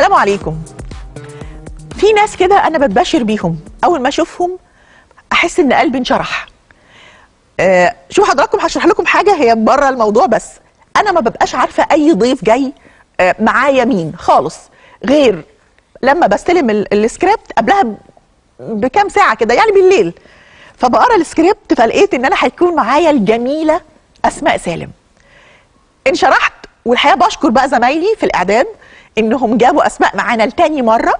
السلام عليكم في ناس كده انا بتبشر بيهم اول ما اشوفهم احس ان قلبي انشرح آه شو حضراتكم هشرح لكم حاجه هي بره الموضوع بس انا ما ببقاش عارفه اي ضيف جاي آه معايا مين خالص غير لما بستلم ال- السكريبت قبلها ب- بكام ساعه كده يعني بالليل فبقرا السكريبت فلقيت ان انا هيكون معايا الجميله اسماء سالم انشرحت والحقيقه بشكر بقى زمايلي في الاعداد انهم جابوا اسماء معانا لتاني مره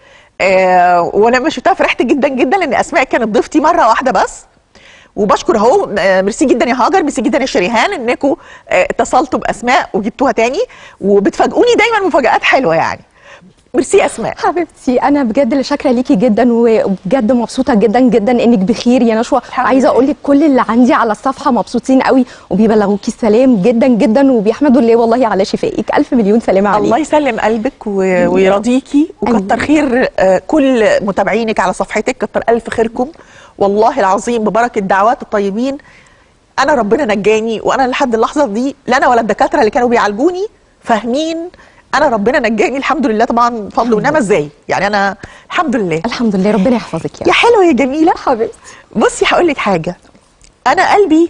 آه ولما شفتها فرحت جدا جدا لان اسماء كانت ضيفتي مره واحده بس وبشكر اهو آه، ميرسي جدا يا هاجر ميرسي جدا يا شريهان انكم آه، اتصلتوا باسماء وجبتوها تاني وبتفاجئوني دايما مفاجات حلوه يعني ميرسي يا اسماء حبيبتي انا بجد اللي شاكره ليكي جدا وبجد مبسوطه جدا جدا انك بخير يا نشوى الحمد عايزه لله. اقول لك كل اللي عندي على الصفحه مبسوطين قوي وبيبلغوكي السلام جدا جدا وبيحمدوا الله والله على شفائك الف مليون سلامه عليك الله يسلم قلبك و... ويرضيكي وكتر آمين. خير آه، كل متابعينك على صفحتك كتر الف خيركم والله العظيم ببركه دعوات الطيبين انا ربنا نجاني وانا لحد اللحظه دي لا انا ولا الدكاتره اللي كانوا بيعالجوني فاهمين انا ربنا نجاني الحمد لله طبعا فضل ونعمه ازاي يعني انا الحمد لله الحمد لله ربنا يحفظك يا يا حلوه يا جميله حبيبتي بصي هقول لك حاجه انا قلبي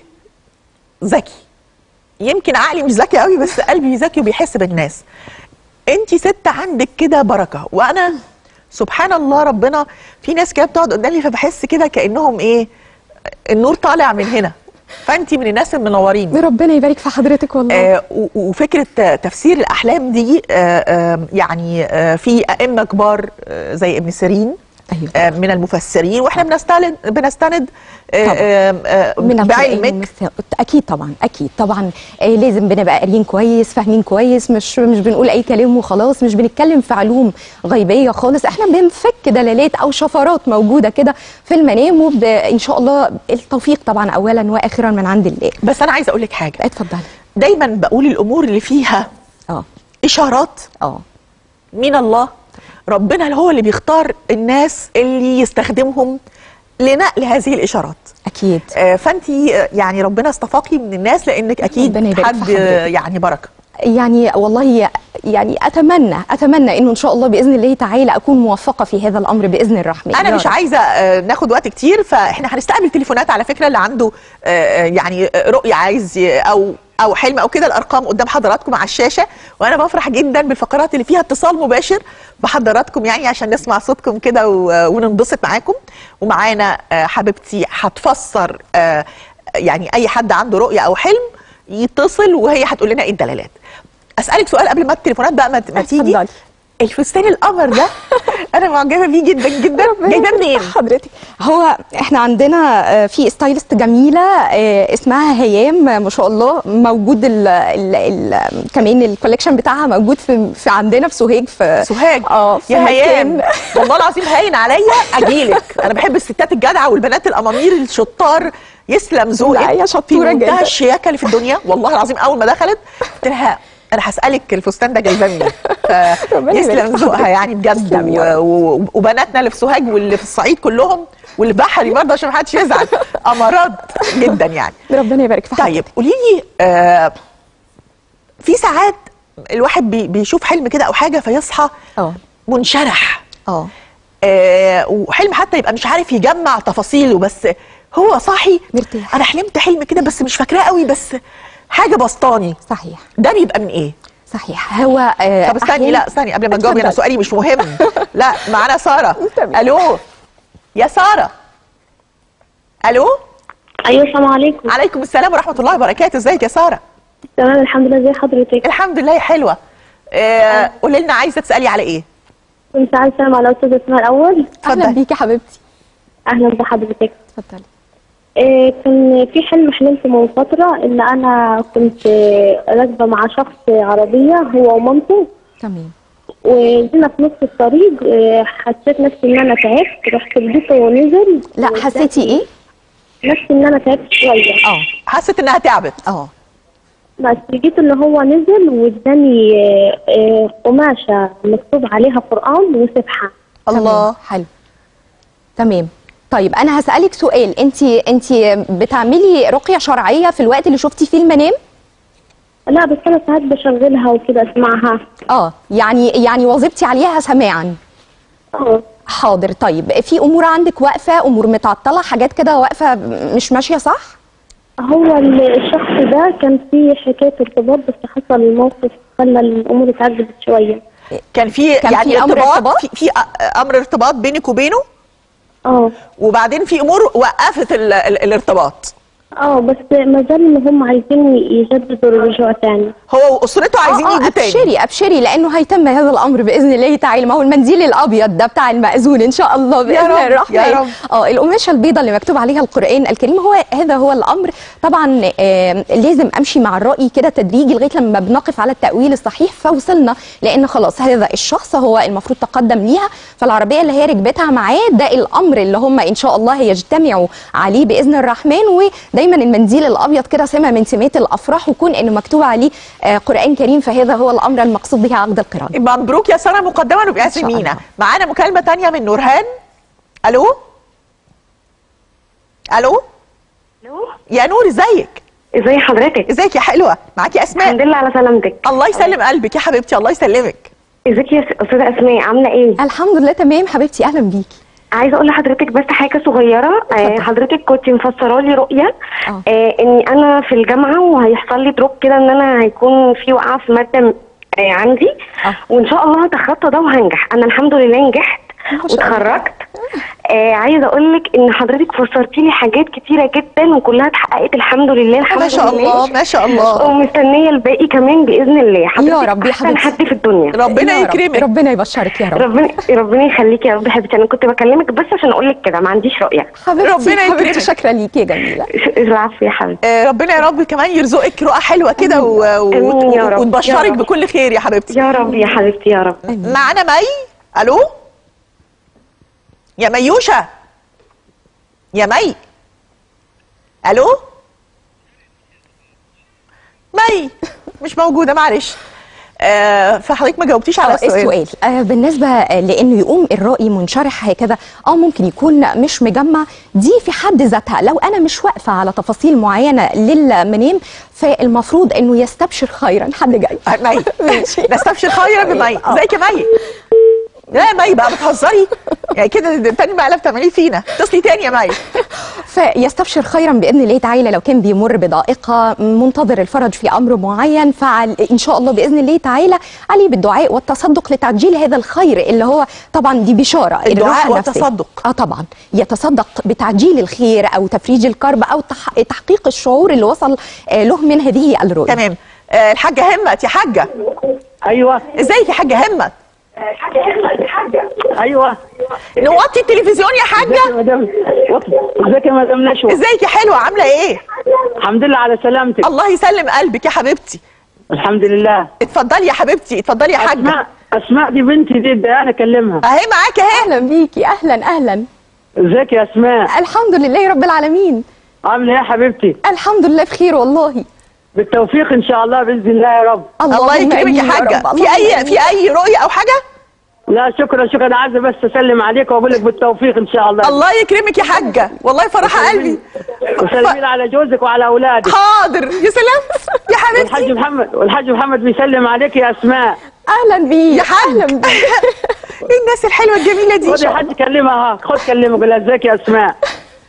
ذكي يمكن عقلي مش ذكي قوي بس قلبي ذكي وبيحس بالناس انت ست عندك كده بركه وانا سبحان الله ربنا في ناس كده بتقعد قدامي فبحس كده كانهم ايه النور طالع من هنا فانت من الناس المنورين ربنا يبارك في حضرتك والله آه و- وفكره آه، تفسير الاحلام دي آه آه يعني آه في ائمه كبار آه زي ابن سيرين أيوة. آه من المفسرين واحنا بنستند بنستند آه طبعا. آه آه من القرآن بعلمك والمس- اكيد طبعا اكيد طبعا آه لازم بنبقى قاريين كويس فاهمين كويس مش مش بنقول اي كلام وخلاص مش بنتكلم في علوم غيبيه خالص احنا بنفك دلالات او شفرات موجوده كده في المنام وب... ان شاء الله التوفيق طبعا اولا واخرا من عند الله بس انا عايزه اقول لك حاجه اتفضلي دايما بقول الامور اللي فيها اه اشارات اه من الله ربنا هو اللي بيختار الناس اللي يستخدمهم لنقل هذه الاشارات اكيد آه، فانت آه، يعني ربنا اصطفاكي من الناس لانك اكيد ربنا يبارك في حد حضرتك. آه، يعني بركه يعني والله يعني اتمنى اتمنى انه ان شاء الله باذن الله تعالى اكون موفقه في هذا الامر باذن الرحمن انا يا مش رب. عايزه آه، ناخد وقت كتير فاحنا هنستقبل تليفونات على فكره اللي عنده آه، آه، يعني آه، رؤيه عايز ي- او او حلم او كده الارقام قدام حضراتكم على الشاشه وانا بفرح جدا بالفقرات اللي فيها اتصال مباشر بحضراتكم يعني عشان نسمع صوتكم كده و- وننبسط معاكم ومعانا آه، حبيبتي هتفسر آه، يعني اي حد عنده رؤيه او حلم يتصل وهي هتقول لنا ايه الدلالات اسالك سؤال قبل ما التليفونات بقى ما ما تيجي اتفضلي. الفستان القمر ده انا معجبه بيه جدا جدا جايباه منين؟ حضرتك هو احنا عندنا آه، في ستايلست جميله آه، اسمها هيام آه، ما شاء الله موجود ال ال ال كمان الكوليكشن بتاعها موجود في, في عندنا في سوهاج في سوهاج اه في يا هيام مكان. والله العظيم هاين عليا اجيلك انا بحب الستات الجدعه والبنات الامامير الشطار يسلم ذوقك لا، هي شطورة في منتهى جدا. الشياكه اللي في الدنيا والله العظيم اول ما دخلت قلت لها انا هسالك الفستان ده جايباه منين ربنا يبارك يسلم في ذوقها حضرتك. يعني بجد تسلم يا و... و... وبناتنا اللي في سوهاج واللي في الصعيد كلهم واللي بحري برضه عشان ما حدش يزعل امارات جدا يعني ربنا يبارك في حضرتك طيب قولي لي آه في ساعات الواحد بي بيشوف حلم كده او حاجه فيصحى اه منشرح اه آه وحلم حتى يبقى مش عارف يجمع تفاصيله بس هو صاحي مرتاح. انا حلمت حلم كده بس مش فاكراه قوي بس حاجه بسطاني صحيح ده بيبقى من ايه صحيح هو آه طب استني أحياناً- لا استني قبل ما تجاوبي انا اتفضل. سؤالي مش مهم لا معانا ساره تمام. الو يا ساره الو ايوه السلام عليكم عليكم السلام ورحمه الله وبركاته ازيك يا ساره تمام الحمد لله ازي حضرتك الحمد لله يا حلوه آه قولي لنا عايزه تسالي على ايه كنت عايزه اسلم على استاذه اسماء الاول اهلا اتفضلي. بيكي حبيبتي اهلا بحضرتك اتفضلي إيه كان في حلم حلمت من فتره ان انا كنت آه، راكبه مع شخص عربيه هو ومامته تمام ونزلنا في نص الطريق آه، حسيت نفسي ان انا تعبت رحت لبيته ونزل لا حسيتي ايه نفسي ان انا تعبت شويه اه حست انها تعبت اه بس لقيت ان هو نزل واداني آه، آه، قماشه مكتوب عليها قران وسبحه الله تمام. حلو تمام طيب انا هسالك سؤال انت انت بتعملي رقيه شرعيه في الوقت اللي شفتي فيه المنام لا بس انا ساعات بشغلها وكده اسمعها اه يعني يعني واظبتي عليها سماعا اه حاضر طيب في امور عندك واقفه امور متعطله حاجات كده واقفه مش ماشيه صح هو ال- الشخص ده كان فيه حكايه ارتباط بس حصل الموقف خلى الامور اتعجلت شويه كان في كان يعني في أمر ارتباط ارتباط؟ في, في أ- امر ارتباط بينك وبينه اه وبعدين في امور وقفت ال ال الارتباط اه بس ما زال ان هم عايزين يجددوا الرجوع تاني هو واسرته عايزين آه، آه، يجوا تاني ابشري ابشري لانه هيتم هذا الامر باذن الله تعالى ما هو المنديل الابيض ده بتاع المأذون ان شاء الله باذن رب، الرحمن يا رب. اه القماشه البيضاء اللي مكتوب عليها القران الكريم هو هذا هو الامر طبعا آه لازم امشي مع الراي كده تدريجي لغايه لما بنقف على التاويل الصحيح فوصلنا لان خلاص هذا الشخص هو المفروض تقدم ليها فالعربيه اللي هي ركبتها معاه ده الامر اللي هم ان شاء الله يجتمعوا عليه باذن الرحمن ودايما المنديل الابيض كده سمه من سمات الافراح وكون انه مكتوب عليه آه قران كريم فهذا هو الامر المقصود به عقد القران يبقى مبروك يا ساره مقدما وبيعزمينا الله. معانا مكالمه تانية من نورهان الو الو الو يا نور ازيك ازي حضرتك ازيك يا حلوه معاكي اسماء الحمد لله على سلامتك الله يسلم قلبك يا حبيبتي الله يسلمك ازيك يا س- استاذه اسماء عامله ايه الحمد لله تمام حبيبتي اهلا بيكي عايزه اقول لحضرتك بس حاجه صغيره آه اتفضل. حضرتك كنت مفسره لي رؤيه اه. آه اني انا في الجامعه وهيحصل لي دروب كده ان انا هيكون في وقعه في ماده آه عندي اه. وان شاء الله هتخطى ده وهنجح انا الحمد لله نجحت ما شاء الله. واتخرجت آه عايزه اقول لك ان حضرتك فسرتي لي حاجات كتيره جدا وكلها اتحققت الحمد لله الحمد ما شاء لله الله ما شاء الله ومستنيه الباقي كمان باذن الله حضرتك رب يا احسن حبيبتي. حد في الدنيا ربنا يا رب. يكرمك ربنا يبشرك يا رب ربنا ربنا يخليكي يا رب حبيبتي انا كنت بكلمك بس عشان اقول لك كده ما عنديش رؤيه حبيبتي ربنا حبيبتي يكرمك. شكرا ليكي يا جميله العفو يا حبيبتي آه، ربنا يا رب كمان يرزقك رؤى حلوه كده و- و- آمين يا رب، يا وتبشرك رب. بكل خير يا حبيبتي يا رب يا حبيبتي يا رب معانا مي الو يا ميوشه يا مي الو مي مش موجوده معلش آه فحضرتك ما جاوبتيش على اه السؤال السؤال آه بالنسبه آه، لانه يقوم الرأي منشرح هكذا اه ممكن يكون مش مجمع دي في حد ذاتها لو انا مش واقفه على تفاصيل معينه للمنام فالمفروض انه يستبشر خيرا حد جاي آه، مي ماشي. نستبشر خيرا بمي آه. ازيك يا مي لا يا مي بقى بتهزري يعني كده ده تاني مقلب بتعمليه فينا اتصلي تاني يا مي فيستبشر خيرا باذن الله تعالى لو كان بيمر بضائقه منتظر الفرج في امر معين فان شاء الله باذن الله تعالى عليه بالدعاء والتصدق لتعجيل هذا الخير اللي هو طبعا دي بشاره الدعاء الراحة النفسية. والتصدق. اه طبعا يتصدق بتعجيل الخير او تفريج الكرب او تح... تحقيق الشعور اللي وصل آه، له من هذه الرؤيه تمام آه الحاجه همت يا حاجه ايوه ازيك يا حاجه همت ايوه نوطي التلفزيون يا ازيك حاجه يا مدام ازيك يا مدام نشوى ازيك يا حلوه عامله ايه الحمد لله على سلامتك الله يسلم قلبك يا حبيبتي الحمد لله اتفضلي يا حبيبتي اتفضلي يا حاجه اسماء اسماء دي بنتي دي ده انا اكلمها اهي معاكي اهي اهلا بيكي اهلا اهلا ازيك يا اسماء الحمد لله رب العالمين عامله ايه يا حبيبتي الحمد لله بخير والله بالتوفيق ان شاء الله باذن الله يا رب الله اللهم يكرمك آمين يا حاجه رب. في اللهم اي آمين. في اي رؤيه او حاجه لا شكرا شكرا انا عايزه بس اسلم عليك واقول لك بالتوفيق ان شاء الله الله يكرمك يا حاجه والله فرح قلبي وسلمي لي على جوزك وعلى اولادك حاضر يا سلام يا والحاج حبيبتي محمد والحاج محمد بيسلم عليك يا اسماء اهلا بيك يا حاج اهلا بيك ايه الناس الحلوه الجميله دي خد يا حاج كلمها ها خد كلمها قول لها ازيك يا اسماء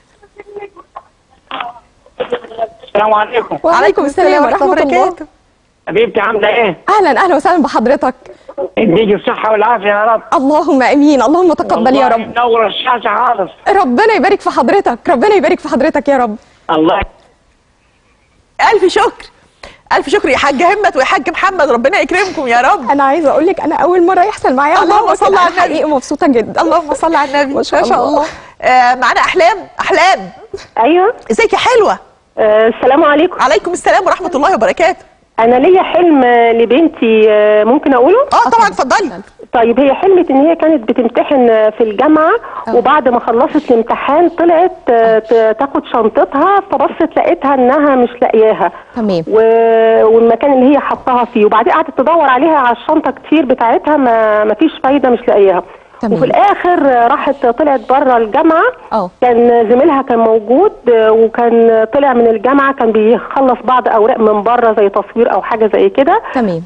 السلام عليكم وعليكم السلام ورحمه الله حبيبتي عامله ايه؟ اهلا اهلا وسهلا بحضرتك اديك الصحة والعافية يا رب اللهم امين اللهم تقبل يا رب منور الشاشة خالص ربنا يبارك في حضرتك ربنا يبارك في حضرتك يا رب الله الف شكر الف شكر يا حاجه همت ويا حاج محمد ربنا يكرمكم يا رب انا عايزه اقول لك انا اول مره يحصل معايا اللهم الله صل على النبي. حقيقي مبسوطه جدا اللهم صل على النبي ما شاء الله. آه معانا احلام احلام ايوه ازيك يا حلوه آه السلام عليكم عليكم السلام ورحمه الله وبركاته انا ليا حلم آه، لبنتي آه، ممكن اقوله اه طبعا اتفضلي طيب هي حلمت ان هي كانت بتمتحن آه، في الجامعه وبعد ما خلصت الامتحان طلعت آه، ت- تاخد شنطتها فبصت لقيتها انها مش لاقياها تمام و... والمكان اللي هي حطاها فيه وبعدين قعدت تدور عليها على الشنطه كتير بتاعتها ما ما فيش فايده مش لاقياها تمام. وفي الاخر آه، راحت طلعت بره الجامعه اه كان زميلها كان موجود آه، وكان طلع من الجامعه كان بيخلص بعض اوراق من بره زي تصوير او حاجه زي كده تمام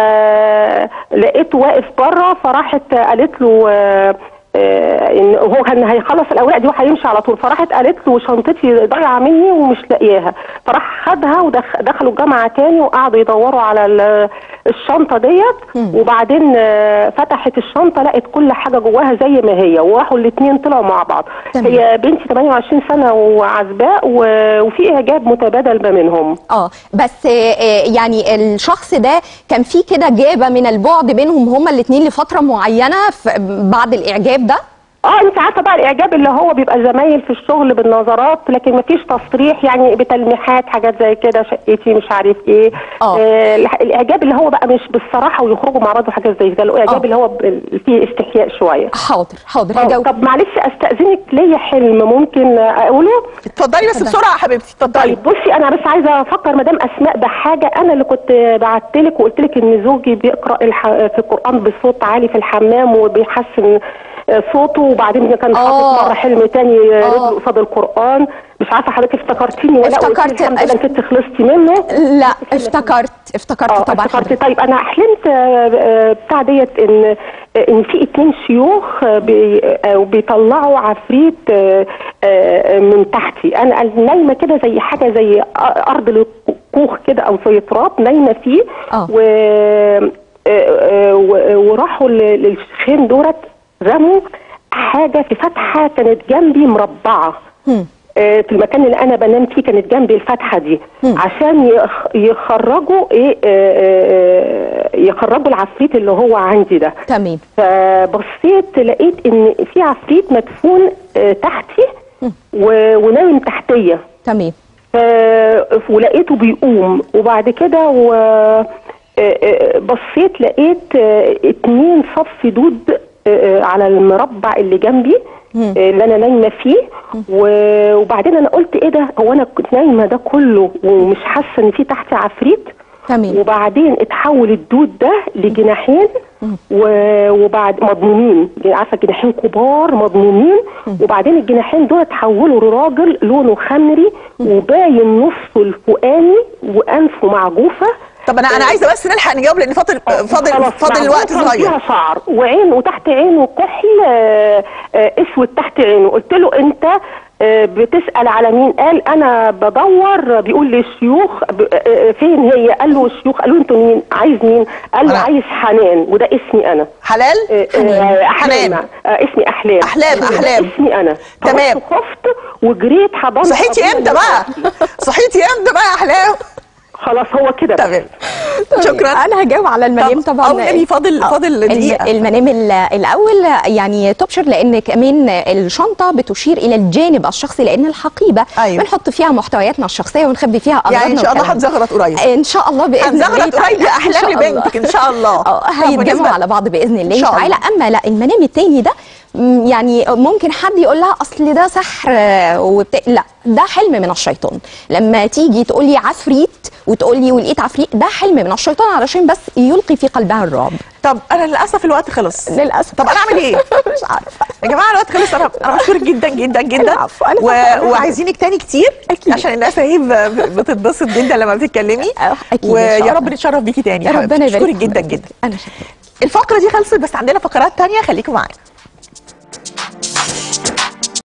فلقيته واقف بره فراحت قالت له آه، آه، ان هو كان هيخلص الاوراق دي وهيمشي على طول فراحت قالت له شنطتي ضايعه مني ومش لاقياها فراح خدها ودخلوا الجامعه تاني وقعدوا يدوروا على ال- الشنطه ديت وبعدين آه، فتحت الشنطه لقت كل حاجه جواها زي ما هي وراحوا الاثنين طلعوا مع بعض تمام. هي بنتي 28 سنه وعزباء و- وفي اعجاب متبادل ما بينهم اه بس آه، آه، يعني الشخص ده كان في كده جابه من البعد بينهم هما الاثنين لفتره معينه ف- بعد الاعجاب ده اه انت عارفه بقى الاعجاب اللي هو بيبقى زمايل في الشغل بالنظرات لكن مفيش تصريح يعني بتلميحات حاجات زي كده شقتي مش عارف ايه آه. آه الح- الاعجاب اللي هو بقى مش بالصراحه ويخرجوا مع بعض وحاجات زي كده الاعجاب آه. اللي هو ب- فيه استحياء شويه حاضر حاضر آه، هجاوب طب معلش استاذنك ليا حلم ممكن اقوله اتفضلي بس بسرعه يا حبيبتي اتفضلي طيب بصي انا بس عايزه افكر مدام اسماء بحاجه انا اللي كنت بعت لك وقلت لك ان زوجي بيقرا الح... في القران بصوت عالي في الحمام وبيحسن آه، صوته وبعدين كان آه. حاطط مره حلم تاني آه، آه. رجل قصاد القران مش عارفه حضرتك افتكرتيني ولا قلتي افتكرت- الحمد لله انت خلصتي منه لا افتكرت افتكرت اه طبعا افتكرت طيب انا حلمت آه، آه، بتاع ديت ان آه، ان في اتنين شيوخ آه، بي- آه، وبيطلعوا عفريت آه، آه، من تحتي انا نايمه كده زي حاجه زي ارض الكوخ كده او زي تراب نايمه فيه آه. و آه، آه، و- وراحوا ل- للشيخين دولت رموا حاجه في فتحه كانت جنبي مربعه هم. آه، في المكان اللي انا بنام فيه كانت جنبي الفتحه دي عشان يخ- يخرجوا ايه آه، آه، يخرجوا العفريت اللي هو عندي ده تمام فبصيت لقيت ان في عفريت مدفون آه، تحتي و- ونايم تحتيه تمام ف- ولقيته بيقوم وبعد كده و آه، آه، بصيت لقيت آه، اتنين صف دود آه، آه، على المربع اللي جنبي آه، اللي انا نايمه فيه و- وبعدين انا قلت ايه ده هو انا كنت نايمه ده كله ومش حاسه ان في تحتي عفريت تمام وبعدين اتحول الدود ده لجناحين و- وبعد مضمومين عارفه جناحين كبار مضمومين وبعدين الجناحين دول اتحولوا لراجل لونه خمري وباين نصه الفوقاني وانفه معجوفه طب انا انا عايزه بس نلحق نجاوب لان فاضل فاضل خلاص، فاضل معجون الوقت كان صغير فيها شعر وعين وتحت عينه كحل آه، آه، اسود تحت عينه قلت له انت آه، بتسال على مين قال انا بدور بيقول لي الشيوخ ب- آه، آه، فين هي قال له الشيوخ قالوا انتوا مين عايز مين قال له أنا- عايز حنان وده اسمي انا حلال آه، آه، احلام آه، اسمي احلام أحلام، وده أحلام. اسمي انا تمام. فقلت خفت وجريت حضنت صحيتي أبويا امتى اللي بقى وقفني. صحيتي امتى بقى يا احلام خلاص هو كده بقى. تمام شكرا انا هجاوب على المنام طب طبعا أو نبي فاضل- آه، فاضل الم- دقيقة. المنام ال- الاول يعني تبشر لان كمان الشنطه بتشير الى الجانب الشخصي لان الحقيبه أيوة. بنحط فيها محتوياتنا الشخصيه ونخبي فيها اغراضنا يعني ان شاء الله وكلامنا. هتزغرط قريب ان شاء الله باذن الله هنزغرط قريب تعالى. لاحلام إن شاء الله. لبنتك ان شاء الله اه طب هيتجمعوا بالنسبة- على بعض باذن الله إن شاء تعالى الله. اما لا المنام التاني ده م، يعني ممكن حد يقول لها اصل ده سحر آه، وبت... لا ده حلم من الشيطان لما تيجي تقول لي عفريت وتقول لي ولقيت عفريت ده حلم من الشيطان علشان بس يلقي في قلبها الرعب طب انا للاسف الوقت خلص للاسف طب انا اعمل ايه مش عارفه يا جماعه الوقت خلص انا انا بشكرك جدا جدا جدا العفو، أنا و... سعيدة. وعايزينك تاني كتير أكيد. عشان الناس اهي ب- بتتبسط جدا لما بتتكلمي أه، أكيد إن شاء ويا الله. رب نتشرف بيكي تاني يا ربنا حبيبتي يبارك بشكرك فيك. جدا جدا انا شاكره الفقره دي خلصت بس عندنا فقرات تانية خليكم معانا